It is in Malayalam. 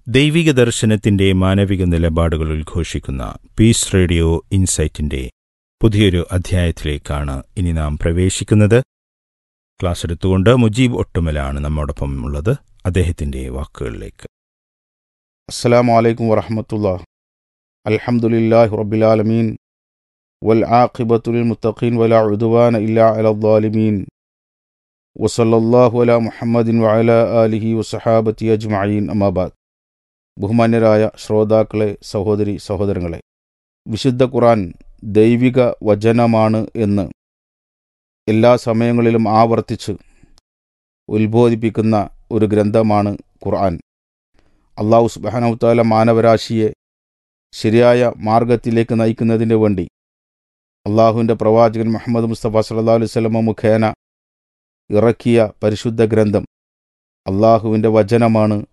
ദൈവിക ദർശനത്തിന്റെ മാനവിക നിലപാടുകൾ ഉദ്ഘോഷിക്കുന്ന പീസ് റേഡിയോ ഇൻസൈറ്റിന്റെ പുതിയൊരു അധ്യായത്തിലേക്കാണ് ഇനി നാം പ്രവേശിക്കുന്നത് ക്ലാസ് എടുത്തുകൊണ്ട് മുജീബ് ഒട്ടുമലാണ് നമ്മോടൊപ്പം ഉള്ളത് അദ്ദേഹത്തിന്റെ വാക്കുകളിലേക്ക് السلام عليكم ورحمة الله الحمد لله رب العالمين والعاقبة للمتقين ولا عدوان إلا على الظالمين وصلى الله على محمد وعلى آله وصحابته أجمعين أما بعد ബഹുമാന്യരായ ശ്രോതാക്കളെ സഹോദരി സഹോദരങ്ങളെ വിശുദ്ധ ഖുറാൻ ദൈവിക വചനമാണ് എന്ന് എല്ലാ സമയങ്ങളിലും ആവർത്തിച്ച് ഉത്ബോധിപ്പിക്കുന്ന ഒരു ഗ്രന്ഥമാണ് ഖുർആൻ അള്ളാഹു സുബാനവുത്താല മാനവരാശിയെ ശരിയായ മാർഗത്തിലേക്ക് നയിക്കുന്നതിന് വേണ്ടി അള്ളാഹുവിൻ്റെ പ്രവാചകൻ മുഹമ്മദ് മുസ്തഫ സല്ലാ അലൈഹി സ്വലമ മുഖേന ഇറക്കിയ പരിശുദ്ധ ഗ്രന്ഥം അള്ളാഹുവിൻ്റെ വചനമാണ്